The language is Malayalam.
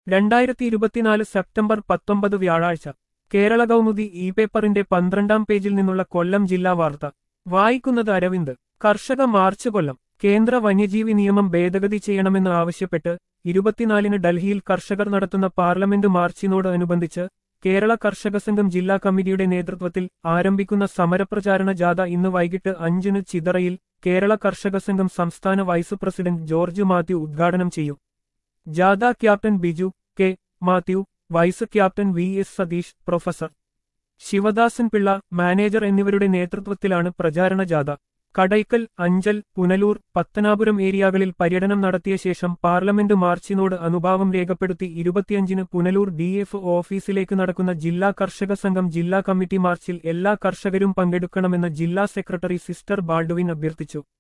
രണ്ടായിരത്തി ഇരുപത്തിനാല് സെപ്റ്റംബർ പത്തൊമ്പത് വ്യാഴാഴ്ച കേരള കൗമുദി ഇ പേപ്പറിന്റെ പന്ത്രണ്ടാം പേജിൽ നിന്നുള്ള കൊല്ലം ജില്ലാ വാർത്ത വായിക്കുന്നത് അരവിന്ദ് കർഷക മാർച്ച് കൊല്ലം കേന്ദ്ര വന്യജീവി നിയമം ഭേദഗതി ചെയ്യണമെന്ന് ആവശ്യപ്പെട്ട് ഇരുപത്തിനാലിന് ഡൽഹിയിൽ കർഷകർ നടത്തുന്ന പാർലമെന്റ് മാർച്ചിനോട് അനുബന്ധിച്ച് കേരള കർഷക സംഘം ജില്ലാ കമ്മിറ്റിയുടെ നേതൃത്വത്തിൽ ആരംഭിക്കുന്ന സമരപ്രചാരണ ജാഥ ഇന്ന് വൈകിട്ട് അഞ്ചിന് ചിതറയിൽ കേരള കർഷക സംഘം സംസ്ഥാന വൈസ് പ്രസിഡന്റ് ജോർജ് മാത്യു ഉദ്ഘാടനം ചെയ്യും ജാഥ captain Biju K Mathew vice captain V S Satheesh professor Sivadasan Pillai manager എന്നിവരുടെ നേതൃത്വത്തിലാണ് പ്രചാരണ ജാഥ കടയ്ക്കൽ അഞ്ചൽ പുനലൂർ പത്തനാപുരം ഏരിയകളിൽ പര്യടനം നടത്തിയ ശേഷം പാർലമെന്റ് മാർച്ചിനോട് അനുഭാവം രേഖപ്പെടുത്തി ഇരുപത്തിയഞ്ചിന് പുനലൂർ ഡി എഫ് ഓഫീസിലേക്ക് നടക്കുന്ന ജില്ലാ കർഷക സംഘം ജില്ലാ കമ്മിറ്റി മാർച്ചിൽ എല്ലാ കർഷകരും പങ്കെടുക്കണമെന്ന് ജില്ലാ സെക്രട്ടറി സിസ്റ്റർ ബാൾഡുവിൻ അഭ്യർത്ഥിച്ചു